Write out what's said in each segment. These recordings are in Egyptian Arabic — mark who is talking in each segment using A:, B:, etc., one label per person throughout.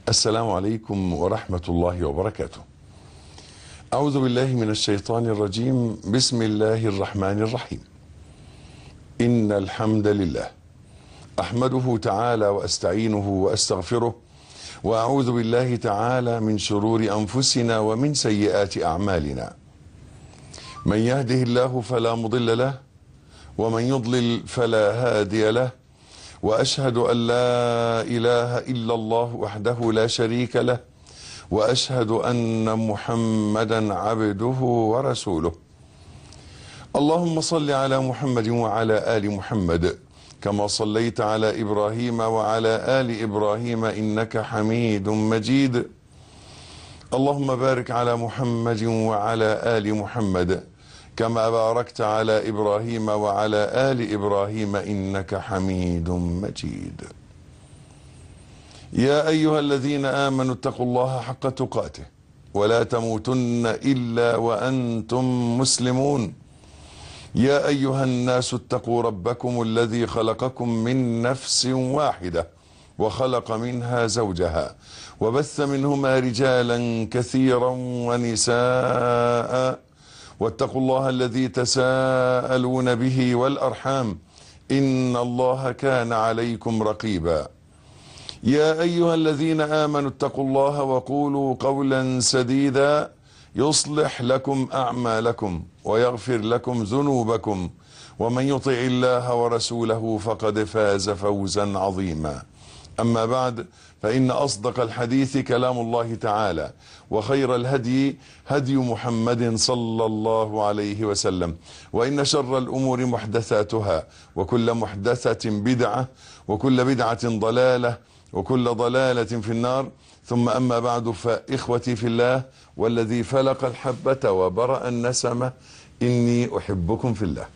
A: السلام عليكم ورحمة الله وبركاته أعوذ بالله من الشيطان الرجيم بسم الله الرحمن الرحيم إن الحمد لله أحمده تعالى وأستعينه وأستغفره وأعوذ بالله تعالى من شرور أنفسنا ومن سيئات أعمالنا من يهده الله فلا مضل له ومن يضلل فلا هادي له واشهد ان لا اله الا الله وحده لا شريك له واشهد ان محمدا عبده ورسوله اللهم صل على محمد وعلى ال محمد كما صليت على ابراهيم وعلى ال ابراهيم انك حميد مجيد اللهم بارك على محمد وعلى ال محمد كما باركت على ابراهيم وعلى ال ابراهيم انك حميد مجيد يا ايها الذين امنوا اتقوا الله حق تقاته ولا تموتن الا وانتم مسلمون يا ايها الناس اتقوا ربكم الذي خلقكم من نفس واحده وخلق منها زوجها وبث منهما رجالا كثيرا ونساء واتقوا الله الذي تساءلون به والارحام ان الله كان عليكم رقيبا يا ايها الذين امنوا اتقوا الله وقولوا قولا سديدا يصلح لكم اعمالكم ويغفر لكم ذنوبكم ومن يطع الله ورسوله فقد فاز فوزا عظيما اما بعد فان اصدق الحديث كلام الله تعالى وخير الهدي هدي محمد صلى الله عليه وسلم وان شر الامور محدثاتها وكل محدثه بدعه وكل بدعه ضلاله وكل ضلاله في النار ثم اما بعد فاخوتي في الله والذي فلق الحبه وبرا النسمه اني احبكم في الله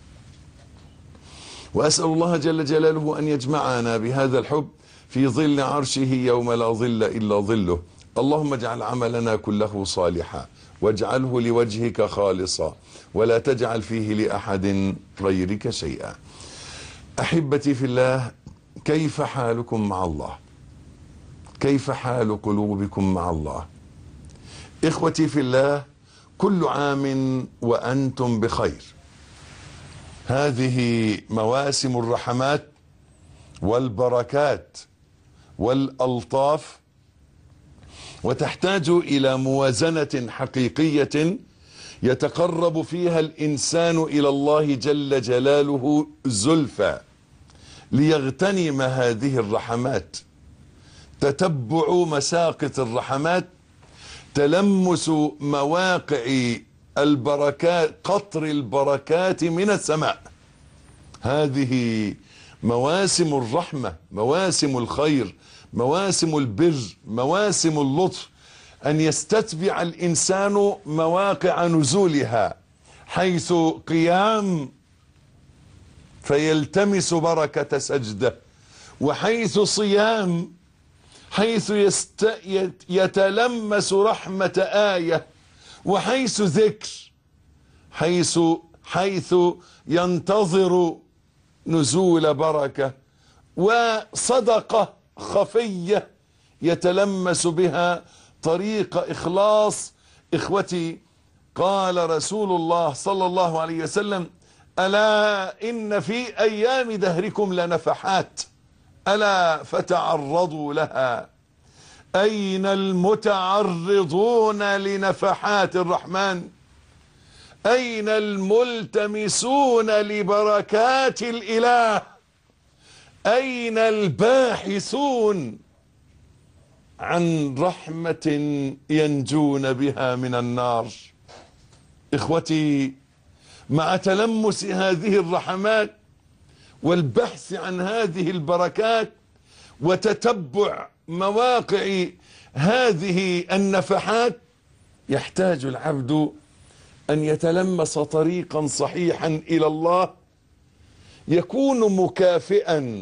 A: واسال الله جل جلاله ان يجمعنا بهذا الحب في ظل عرشه يوم لا ظل الا ظله اللهم اجعل عملنا كله صالحا واجعله لوجهك خالصا ولا تجعل فيه لاحد غيرك شيئا احبتي في الله كيف حالكم مع الله كيف حال قلوبكم مع الله اخوتي في الله كل عام وانتم بخير هذه مواسم الرحمات والبركات والالطاف وتحتاج الى موازنه حقيقيه يتقرب فيها الانسان الى الله جل جلاله زلفى ليغتنم هذه الرحمات تتبع مساقط الرحمات تلمس مواقع البركات قطر البركات من السماء هذه مواسم الرحمه مواسم الخير مواسم البر مواسم اللطف ان يستتبع الانسان مواقع نزولها حيث قيام فيلتمس بركه سجده وحيث صيام حيث يست يتلمس رحمه ايه وحيث ذكر حيث حيث ينتظر نزول بركه وصدقه خفيه يتلمس بها طريق اخلاص اخوتي قال رسول الله صلى الله عليه وسلم الا ان في ايام دهركم لنفحات الا فتعرضوا لها اين المتعرضون لنفحات الرحمن اين الملتمسون لبركات الاله اين الباحثون عن رحمه ينجون بها من النار اخوتي مع تلمس هذه الرحمات والبحث عن هذه البركات وتتبع مواقع هذه النفحات يحتاج العبد ان يتلمس طريقا صحيحا الى الله يكون مكافئا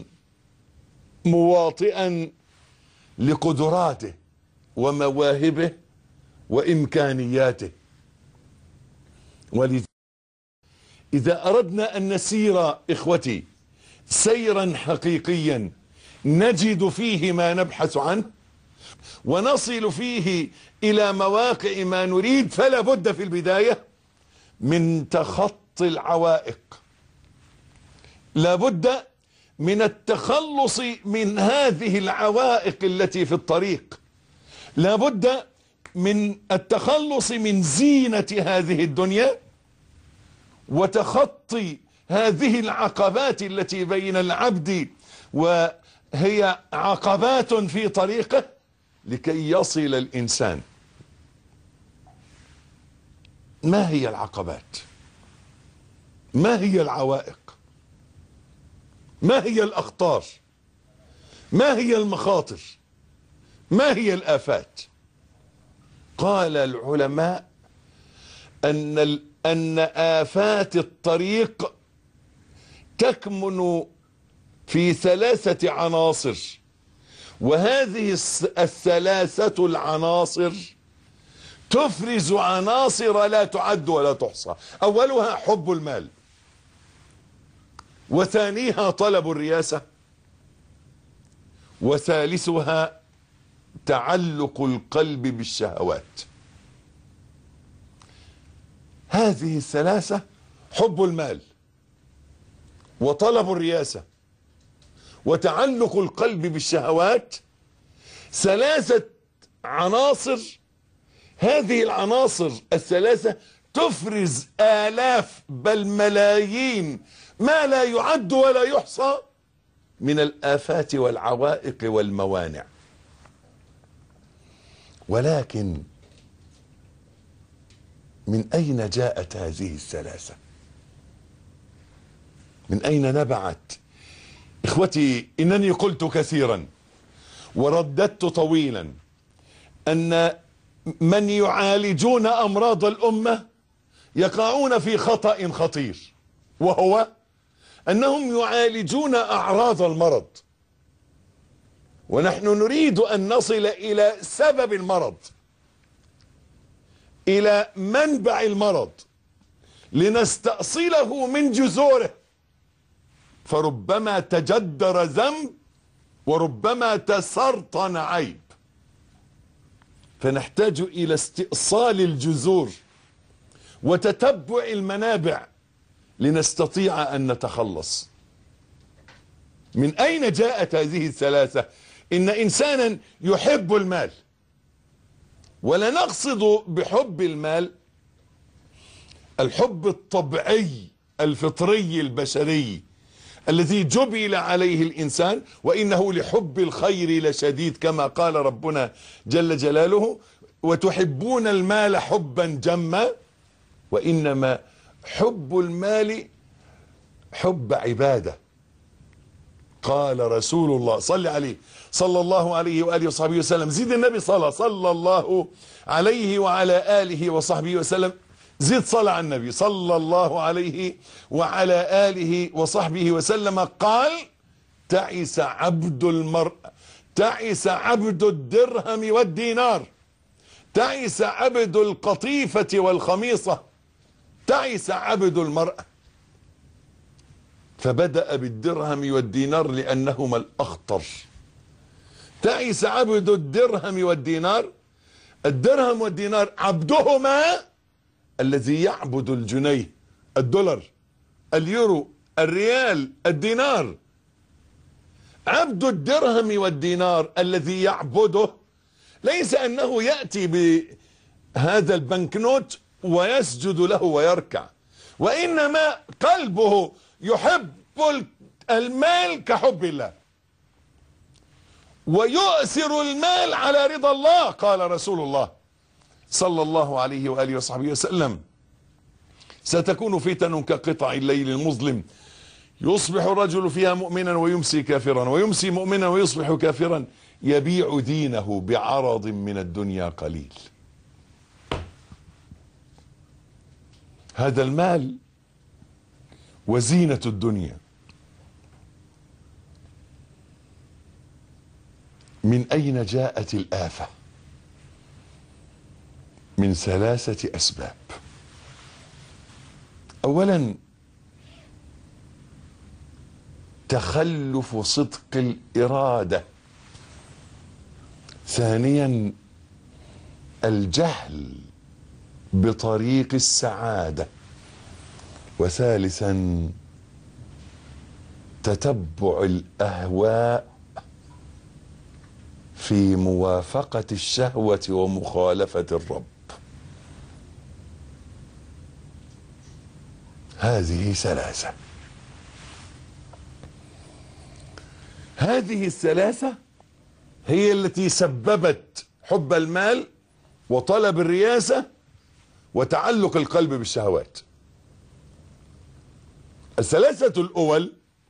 A: مواطئا لقدراته ومواهبه وامكانياته ولذلك اذا اردنا ان نسير اخوتي سيرا حقيقيا نجد فيه ما نبحث عنه ونصل فيه إلى مواقع ما نريد فلا بد في البداية من تخطي العوائق لا بد من التخلص من هذه العوائق التي في الطريق لا بد من التخلص من زينة هذه الدنيا وتخطي هذه العقبات التي بين العبد وهي عقبات في طريقه لكي يصل الإنسان ما هي العقبات ما هي العوائق ما هي الأخطار ما هي المخاطر ما هي الآفات قال العلماء أن, أن آفات الطريق تكمن في ثلاثة عناصر وهذه الثلاثة العناصر تفرز عناصر لا تعد ولا تحصى أولها حب المال وثانيها طلب الرياسة وثالثها تعلق القلب بالشهوات هذه الثلاثة حب المال وطلب الرياسة وتعلق القلب بالشهوات ثلاثة عناصر هذه العناصر الثلاثة تفرز آلاف بل ملايين ما لا يعد ولا يحصى من الآفات والعوائق والموانع ولكن من أين جاءت هذه الثلاثة من أين نبعت إخوتي إنني قلت كثيرا ورددت طويلا أن من يعالجون أمراض الأمة يقعون في خطأ خطير وهو أنهم يعالجون أعراض المرض ونحن نريد أن نصل إلى سبب المرض إلى منبع المرض لنستأصله من جذوره فربما تجدر ذنب وربما تسرطن عيب فنحتاج إلى استئصال الجذور وتتبع المنابع لنستطيع أن نتخلص من أين جاءت هذه الثلاثة إن إنسانا يحب المال ولا نقصد بحب المال الحب الطبيعي الفطري البشري الذي جبل عليه الإنسان وإنه لحب الخير لشديد كما قال ربنا جل جلاله وتحبون المال حبا جما وإنما حب المال حب عبادة قال رسول الله صل عليه صلى الله عليه وآله وصحبه وسلم زيد النبي صلى صلى الله عليه وعلى آله وصحبه وسلم زيد صلى على النبي صلى الله عليه وعلى آله وصحبه وسلم قال تعس عبد المرء تعس عبد الدرهم والدينار تعس عبد القطيفة والخميصة تعس عبد المرأة فبدأ بالدرهم والدينار لأنهما الأخطر تعس عبد الدرهم والدينار الدرهم والدينار عبدهما الذي يعبد الجنيه الدولار اليورو الريال الدينار عبد الدرهم والدينار الذي يعبده ليس أنه يأتي بهذا البنكنوت ويسجد له ويركع وإنما قلبه يحب المال كحب الله ويؤثر المال على رضا الله قال رسول الله صلى الله عليه وآله وصحبه وسلم ستكون فتن كقطع الليل المظلم يصبح الرجل فيها مؤمنا ويمسي كافرا ويمسي مؤمنا ويصبح كافرا يبيع دينه بعرض من الدنيا قليل هذا المال وزينة الدنيا من أين جاءت الآفة من ثلاثة أسباب أولا تخلف صدق الإرادة ثانيا الجهل بطريق السعاده وثالثا تتبع الاهواء في موافقه الشهوه ومخالفه الرب هذه ثلاثه هذه الثلاثه هي التي سببت حب المال وطلب الرياسه وتعلق القلب بالشهوات الثلاثه الاول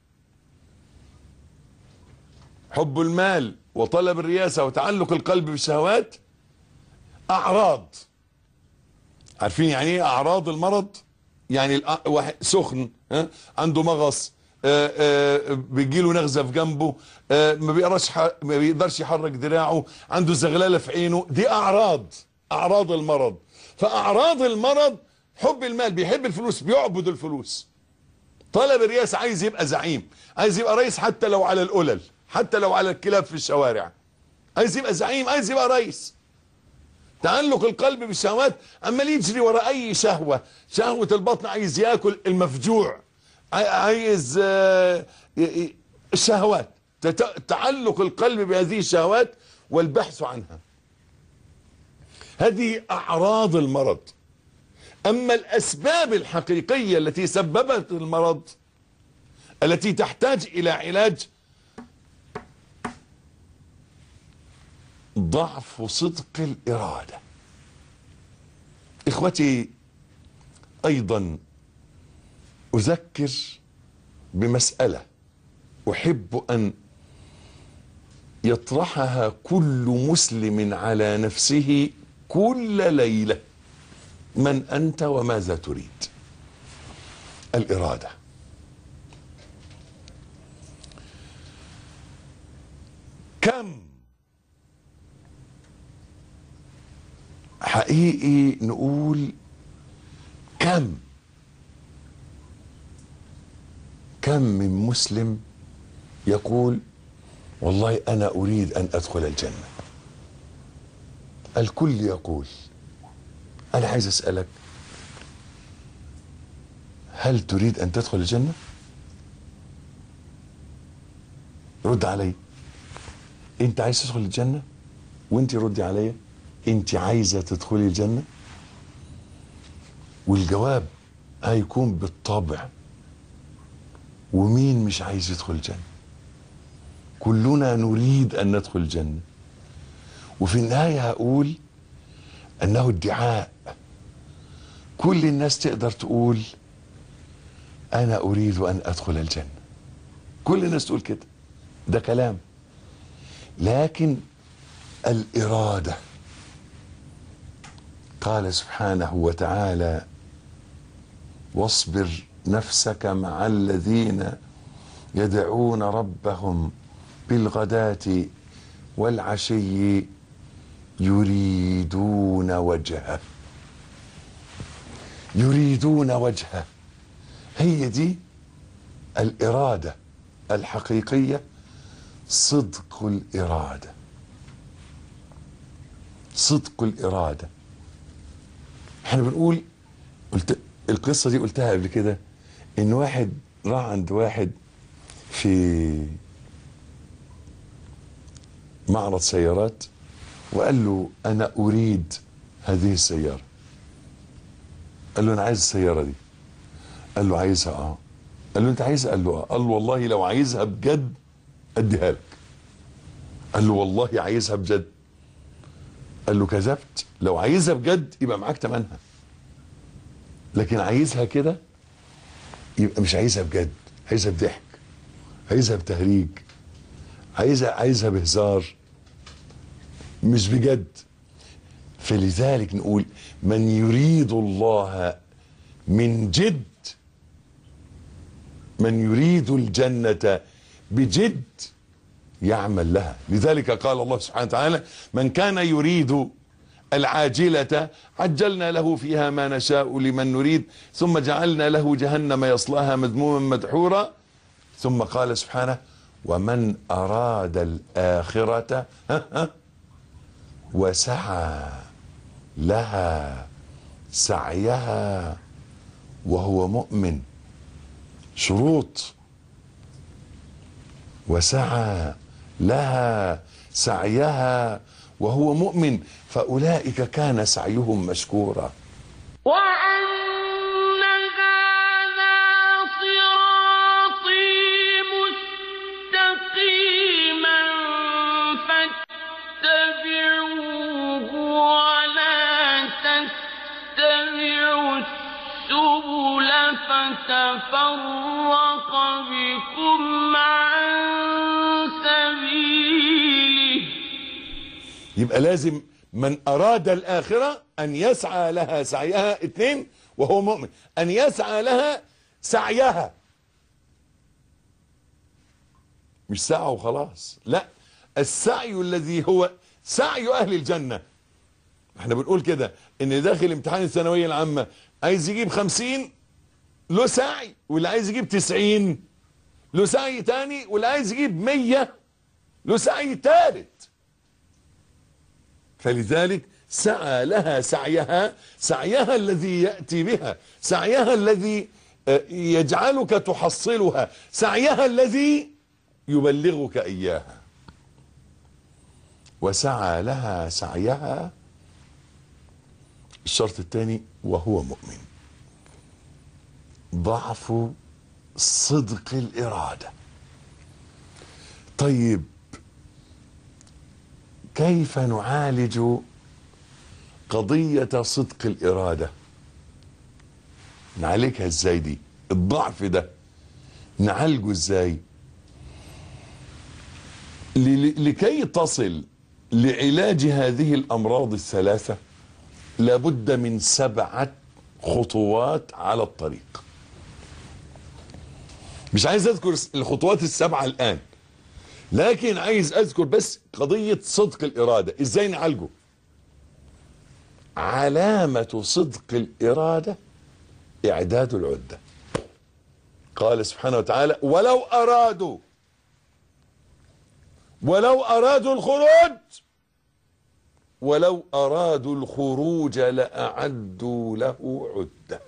A: حب المال وطلب الرياسه وتعلق القلب بالشهوات اعراض عارفين يعني ايه اعراض المرض يعني الأ- واحد سخن ها؟ عنده مغص آه، آه، بيجيله نغزه في جنبه آه، ما بيقدرش ح- ما بيقدرش يحرك دراعه عنده زغلله في عينه دي اعراض اعراض المرض فاعراض المرض حب المال بيحب الفلوس بيعبد الفلوس طلب الرئاسة عايز يبقى زعيم عايز يبقى رئيس حتى لو على القلل حتى لو على الكلاب في الشوارع عايز يبقى زعيم عايز يبقى رئيس تعلق القلب بالشهوات عمال يجري ورا اي شهوة شهوة البطن عايز ياكل المفجوع عاي- عايز آه، ي- ي- الشهوات تت- تعلق القلب بهذه الشهوات والبحث عنها هذه اعراض المرض اما الاسباب الحقيقية التي سببت المرض التي تحتاج الى علاج ضعف صدق الإرادة إخوتي أيضا أذكر بمسألة أحب أن يطرحها كل مسلم على نفسه كل ليلة من أنت وماذا تريد الإرادة كم حقيقي نقول كم كم من مسلم يقول والله انا اريد ان ادخل الجنه الكل يقول انا عايز اسالك هل تريد ان تدخل الجنه رد علي انت عايز تدخل الجنه وانت ردي عليا انت عايزه تدخلي الجنه والجواب هيكون بالطبع ومين مش عايز يدخل الجنه كلنا نريد ان ندخل الجنه وفي النهايه هقول انه ادعاء كل الناس تقدر تقول انا اريد ان ادخل الجنه كل الناس تقول كده ده كلام لكن الاراده قال سبحانه وتعالى واصبر نفسك مع الذين يدعون ربهم بالغداة والعشي يريدون وجهه يريدون وجهه هي دي الإرادة الحقيقية صدق الإرادة صدق الإرادة احنا بنقول قلت القصة دي قلتها قبل كده ان واحد راح عند واحد في معرض سيارات وقال له انا اريد هذه السيارة قال له انا عايز السيارة دي قال له عايزها اه قال له انت عايزها قال له اه قال له والله لو عايزها بجد اديها لك قال له والله عايزها بجد قال له كذبت لو عايزها بجد يبقى معاك تمنها لكن عايزها كده يبقى مش عايزها بجد عايزها بضحك عايزها بتهريج عايزها عايزها بهزار مش بجد فلذلك نقول من يريد الله من جد من يريد الجنة بجد يعمل لها لذلك قال الله سبحانه وتعالى من كان يريد العاجلة عجلنا له فيها ما نشاء لمن نريد ثم جعلنا له جهنم يصلاها مذموما مدحورا ثم قال سبحانه ومن أراد الآخرة ها ها وسعى لها سعيها وهو مؤمن شروط وسعى لها سعيها وهو مؤمن فأولئك كان سعيهم مشكورا
B: وأن هذا صراطي مستقيما فاتبعوه ولا تتبعوا السبل فتفرق بكم عن سبيله
A: يبقى لازم من أراد الآخرة أن يسعى لها سعيها اثنين وهو مؤمن أن يسعى لها سعيها مش سعى وخلاص لا السعي الذي هو سعي أهل الجنة احنا بنقول كده ان داخل امتحان الثانوية العامة عايز يجيب خمسين له سعي واللي عايز يجيب تسعين له سعي تاني واللي عايز يجيب مية له سعي تالت فلذلك سعى لها سعيها سعيها الذي يأتي بها سعيها الذي آه، يجعلك تحصلها سعيها الذي يبلغك إياها وسعى لها سعيها الشرط الثاني وهو مؤمن ضعف صدق الإرادة طيب كيف نعالج قضية صدق الإرادة نعالجها ازاي دي الضعف ده نعالجه ازاي ل- لكي تصل لعلاج هذه الأمراض الثلاثة لابد من سبعة خطوات على الطريق مش عايز اذكر الخطوات السبعة الآن لكن عايز اذكر بس قضية صدق الإرادة ازاي نعالجه علامة صدق الإرادة إعداد العدة قال سبحانه وتعالى ولو أرادوا ولو أرادوا الخروج ولو أرادوا الخروج لأعدوا له عدة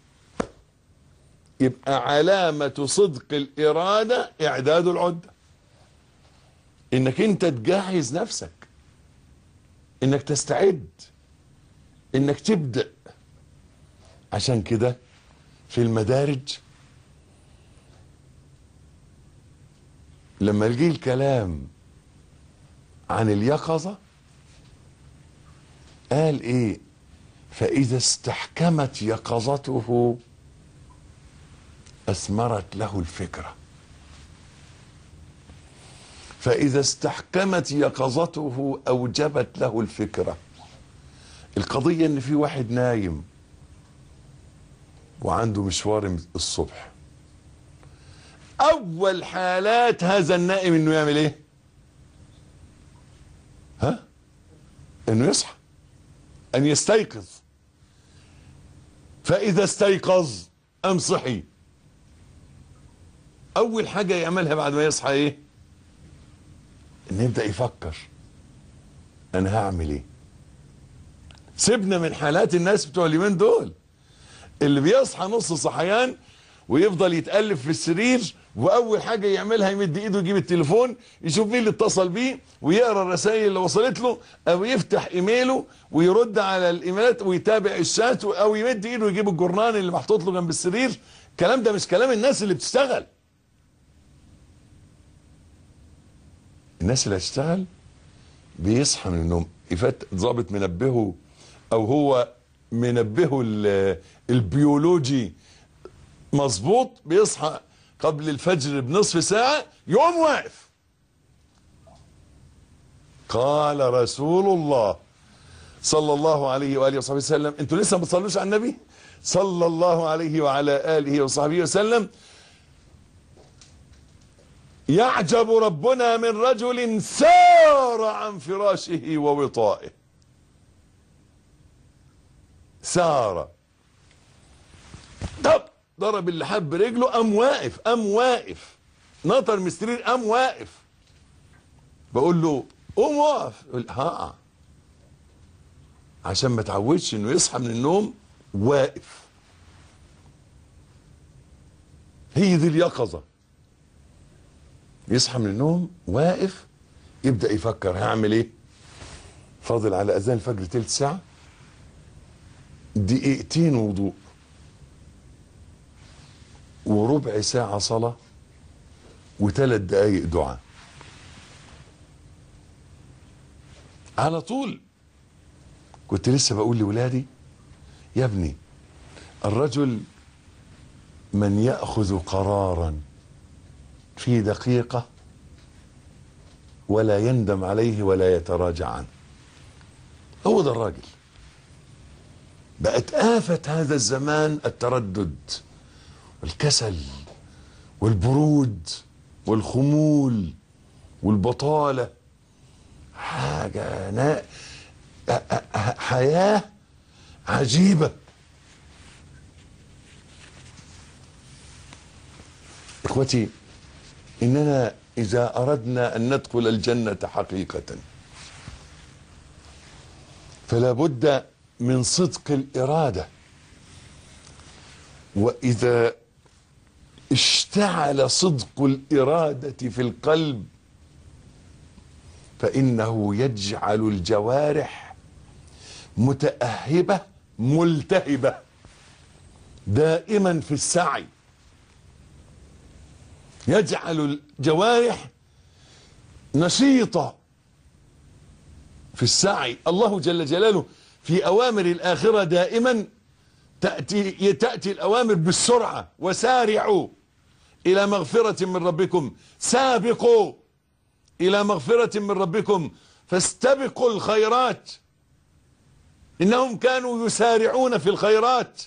A: يبقى علامة صدق الإرادة إعداد العدة إنك أنت تجهز نفسك إنك تستعد إنك تبدأ عشان كده في المدارج لما يجي الكلام عن اليقظة قال ايه فإذا استحكمت يقظته أثمرت له الفكرة فإذا استحكمت يقظته أوجبت له الفكرة القضية إن في واحد نايم وعنده مشوار الصبح أول حالات هذا النائم إنه يعمل إيه؟ ها؟ إنه يصحى أن يستيقظ فإذا استيقظ أم صحي أول حاجة يعملها بعد ما يصحى إيه؟ إن يبدأ يفكر أنا هعمل إيه؟ سيبنا من حالات الناس بتوع اليومين دول اللي بيصحى نص صحيان ويفضل يتألف في السرير واول حاجة يعملها يمد ايده يجيب التليفون يشوف مين اللي اتصل بيه ويقرا الرسائل اللي وصلت له او يفتح ايميله ويرد على الايميلات ويتابع الشات او يمد ايده يجيب الجورنال اللي محطوط له جنب السرير الكلام ده مش كلام الناس اللي بتشتغل الناس اللي هتشتغل بيصحى من النوم يفت ظابط منبهه او هو منبهه ال- البيولوجي مظبوط بيصحى قبل الفجر بنصف ساعة يقوم واقف قال رسول الله صلى الله عليه وآله وصحبه وسلم انتوا لسه ما بتصلوش على النبي صلى الله عليه وعلى آله وصحبه وسلم يعجب ربنا من رجل سار عن فراشه ووطائه سار طب ضرب اللحاب برجله قام واقف قام واقف نطر من السرير قام واقف بقول له قوم واقف يقول ها عشان ما تعودش انه يصحى من النوم واقف هي دي اليقظة يصحى من النوم واقف يبدأ يفكر هعمل ايه فاضل على اذان الفجر تلت ساعة دقيقتين وضوء وربع ساعة صلاة وثلاث دقايق دعاء على طول كنت لسه بقول لولادي يا ابني الرجل من ياخذ قرارا في دقيقه ولا يندم عليه ولا يتراجع عنه هو ده الراجل بقت آفة هذا الزمان التردد والكسل والبرود والخمول والبطالة حاجة نا... أ- أ- أ- حياة عجيبة اخوتي اننا اذا اردنا ان ندخل الجنه حقيقه فلا بد من صدق الاراده واذا اشتعل صدق الاراده في القلب فانه يجعل الجوارح متاهبه ملتهبه دائما في السعي يجعل الجوارح نشيطة في السعي الله جل جلاله في أوامر الآخرة دائما تأتي, تأتي الأوامر بالسرعة وسارعوا إلى مغفرة من ربكم سابقوا إلى مغفرة من ربكم فاستبقوا الخيرات إنهم كانوا يسارعون في الخيرات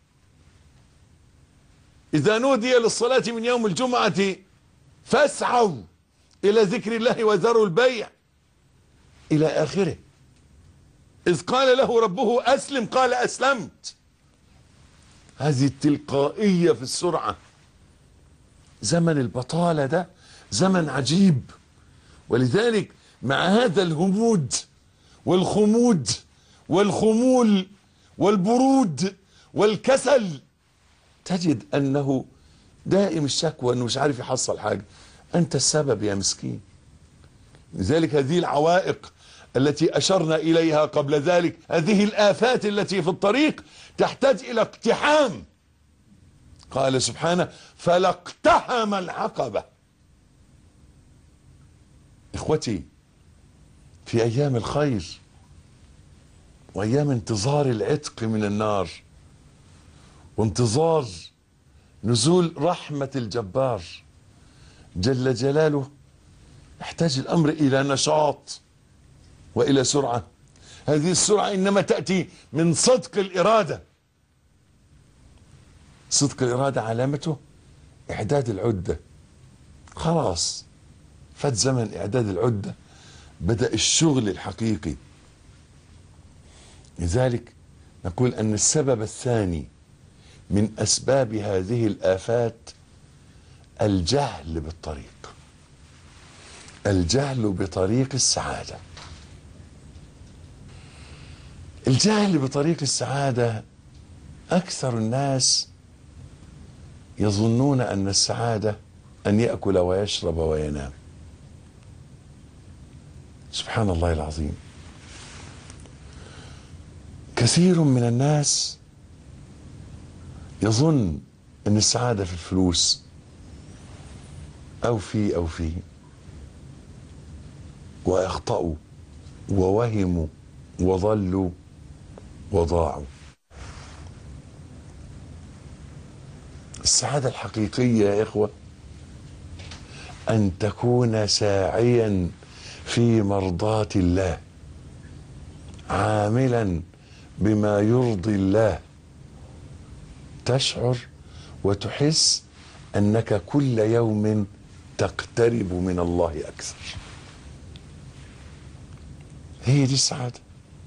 A: إذا نودي للصلاة من يوم الجمعة فاسعوا إلى ذكر الله وذروا البيع إلى آخره إذ قال له ربه أسلم قال أسلمت هذه التلقائية في السرعة زمن البطالة ده زمن عجيب ولذلك مع هذا الهمود والخمود والخمول والبرود والكسل تجد انه دائم الشكوى انه مش عارف يحصل حاجه انت السبب يا مسكين لذلك هذه العوائق التي اشرنا اليها قبل ذلك هذه الافات التي في الطريق تحتاج الى اقتحام قال سبحانه فلاقتحم العقبه اخوتي في ايام الخير وايام انتظار العتق من النار وانتظار نزول رحمة الجبار جل جلاله يحتاج الأمر إلى نشاط وإلى سرعة هذه السرعة إنما تأتي من صدق الإرادة صدق الإرادة علامته إعداد العدة خلاص فات زمن إعداد العدة بدأ الشغل الحقيقي لذلك نقول أن السبب الثاني من اسباب هذه الافات الجهل بالطريق الجهل بطريق السعاده الجهل بطريق السعاده اكثر الناس يظنون ان السعاده ان ياكل ويشرب وينام سبحان الله العظيم كثير من الناس يظن ان السعادة في الفلوس او في او في واخطأوا ووهموا وضلوا وضاعوا السعادة الحقيقية يا إخوة أن تكون ساعيا في مرضاة الله عاملا بما يرضي الله تشعر وتحس انك كل يوم تقترب من الله اكثر هي دي السعاده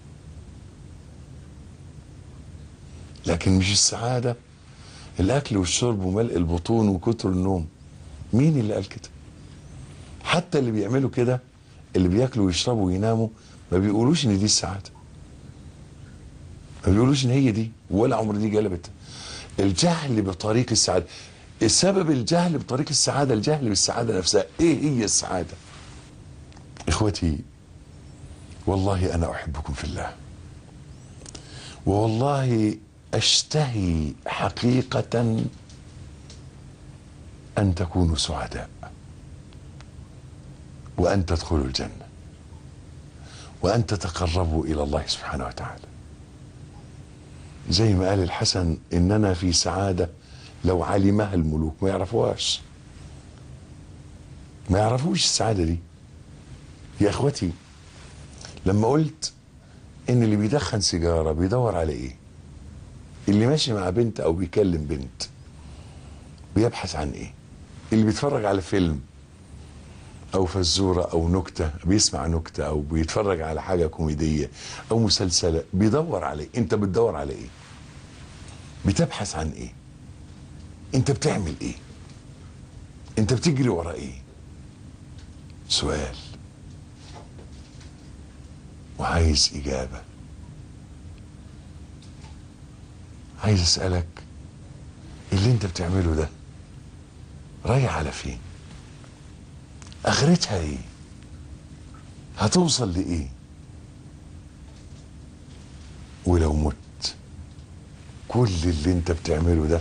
A: لكن مش السعاده الاكل والشرب وملء البطون وكتر النوم مين اللي قال كده حتى اللي بيعملوا كده اللي بياكلوا ويشربوا ويناموا ما بيقولوش ان دي السعاده ما بيقولوش ان هي دي ولا عمر دي جلبت الجهل بطريق السعاده السبب الجهل بطريق السعاده الجهل بالسعاده نفسها ايه هي السعاده اخوتي والله انا احبكم في الله والله اشتهي حقيقه ان تكونوا سعداء وان تدخلوا الجنه وان تتقربوا الى الله سبحانه وتعالى زي ما قال الحسن اننا في سعاده لو علمها الملوك ما يعرفوهاش ما يعرفوش السعاده دي يا اخوتي لما قلت ان اللي بيدخن سيجاره بيدور على ايه اللي ماشي مع بنت او بيكلم بنت بيبحث عن ايه اللي بيتفرج على فيلم او فزوره او نكته بيسمع نكته او بيتفرج على حاجه كوميديه او مسلسله بيدور على ايه انت بتدور على ايه بتبحث عن ايه انت بتعمل ايه انت بتجري ورا ايه سؤال وعايز اجابه عايز اسالك اللي انت بتعمله ده رايح على فين اخرتها ايه هتوصل لايه ولو مت كل اللي انت بتعمله ده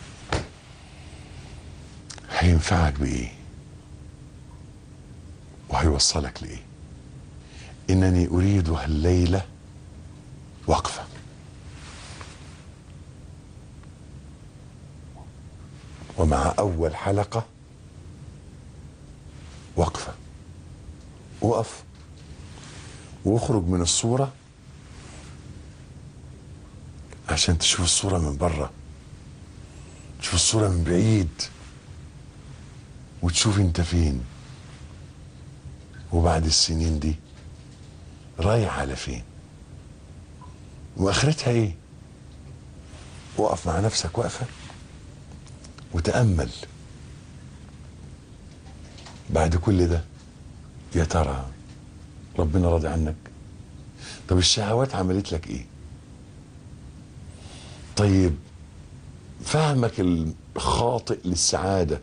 A: هينفعك بايه وهيوصلك لايه انني اريد الليله وقفه ومع اول حلقه وقفه وقف واخرج من الصوره عشان تشوف الصوره من بره تشوف الصوره من بعيد وتشوف انت فين وبعد السنين دي رايح على فين واخرتها ايه وقف مع نفسك وقفه وتامل بعد كل ده يا ترى ربنا راضي عنك طب الشهوات عملت لك ايه طيب فهمك الخاطئ للسعاده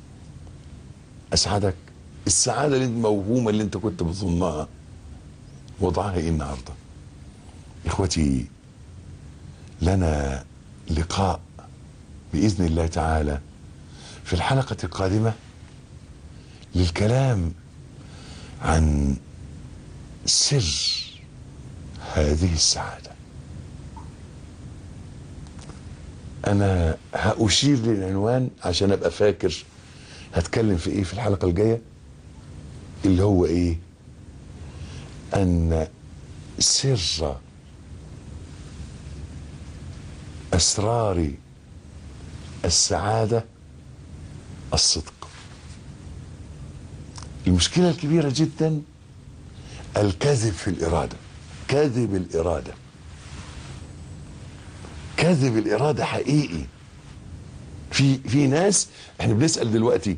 A: اسعدك السعاده اللي الموهومه اللي انت كنت بتظنها وضعها ايه النهارده اخوتي لنا لقاء باذن الله تعالى في الحلقه القادمه للكلام عن سر هذه السعاده انا هاشير للعنوان عشان ابقى فاكر هتكلم في ايه في الحلقه الجايه اللي هو ايه ان سر اسرار السعاده الصدق المشكله الكبيره جدا الكذب في الاراده كذب الاراده كذب الاراده حقيقي في في ناس احنا بنسال دلوقتي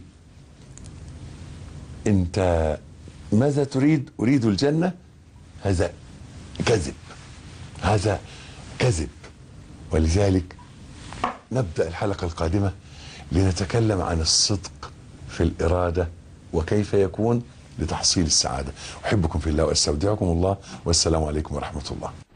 A: انت ماذا تريد اريد الجنه هذا كذب هذا كذب ولذلك نبدا الحلقه القادمه لنتكلم عن الصدق في الاراده وكيف يكون لتحصيل السعاده احبكم في الله واستودعكم الله والسلام عليكم ورحمه الله